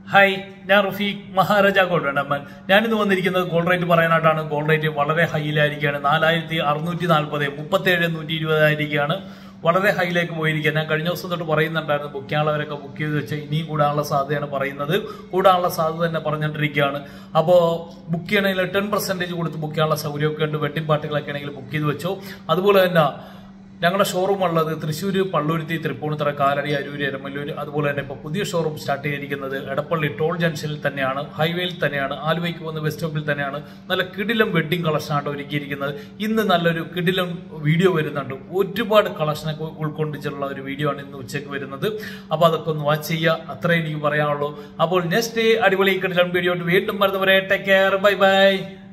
hi ഞാൻ Rafeeq Maharaja gold അമ്മൻ ഞാനിന്ന് വന്നിരിക്കുന്നത് ഗോൾഡ് റേറ്റ് പറയാനായിട്ടാണ് ഗോൾഡ് റേറ്റ് വളരെ ഹൈയിലായിരിക്കുകയാണ് നാലായിരത്തി അറുന്നൂറ്റി നാൽപ്പത് മുപ്പത്തേഴ് നൂറ്റി ഇരുപതായിരിക്കുകയാണ് വളരെ ഹൈയിലേക്ക് പോയിരിക്കുക ഞാൻ കഴിഞ്ഞ ദിവസം തൊട്ട് പറയുന്നുണ്ടായിരുന്നു ബുക്ക് ചെയ്യാനുള്ളവരൊക്കെ ബുക്ക് ചെയ്ത് വെച്ച് ഇനിയും കൂടാനുള്ള സാധ്യതയാണ് പറയുന്നത് കൂടാനുള്ള സാധ്യത തന്നെ പറഞ്ഞുകൊണ്ടിരിക്കുകയാണ് അപ്പോൾ ബുക്ക് ചെയ്യണമെങ്കിൽ ടെൻ പെർസെൻറ്റേജ് കൊടുത്ത് ബുക്ക് ചെയ്യാനുള്ള സൗകര്യമൊക്കെ ഉണ്ട് വെഡിങ് പാർട്ടികളൊക്കെ ആണെങ്കിൽ ബുക്ക് ചെയ്ത് വെച്ചോ അതുപോലെ തന്നെ ഞങ്ങളുടെ ഷോറൂം ഉള്ളത് തൃശ്ശൂർ പള്ളുരുത്തി തൃപ്പൂണിത്തറ കാലടി അരൂര് എരമല്ലൂർ അതുപോലെ തന്നെ ഇപ്പോൾ പുതിയ ഷോറൂം സ്റ്റാർട്ട് ചെയ്തിരിക്കുന്നത് എടപ്പള്ളി ടോൾ ജംഗ്ഷനിൽ തന്നെയാണ് ഹൈവേയിൽ തന്നെയാണ് ആലുവയ്ക്ക് പോകുന്ന ബസ് സ്റ്റോപ്പിൽ തന്നെയാണ് നല്ല കിടിലം വെഡ്ഡിംഗ് കളക്ഷനാണ് ഒരുക്കിയിരിക്കുന്നത് ഇന്ന് നല്ലൊരു കിടിലം വീഡിയോ വരുന്നുണ്ട് ഒരുപാട് കളക്ഷനൊക്കെ ഉൾക്കൊണ്ടിച്ചുള്ള ഒരു വീഡിയോ ആണ് ഇന്ന് ഉച്ചയ്ക്ക് വരുന്നത് അപ്പോൾ അതൊക്കെ ഒന്ന് വാച്ച് ചെയ്യുക അത്രേ എനിക്ക് പറയാനുള്ളൂ അപ്പോൾ നെക്സ്റ്റ് അടിപൊളി കിടിലം വീഡിയോ വീണ്ടും വരുന്നവരെ ടേക്ക് കെയർ ബൈ ബൈ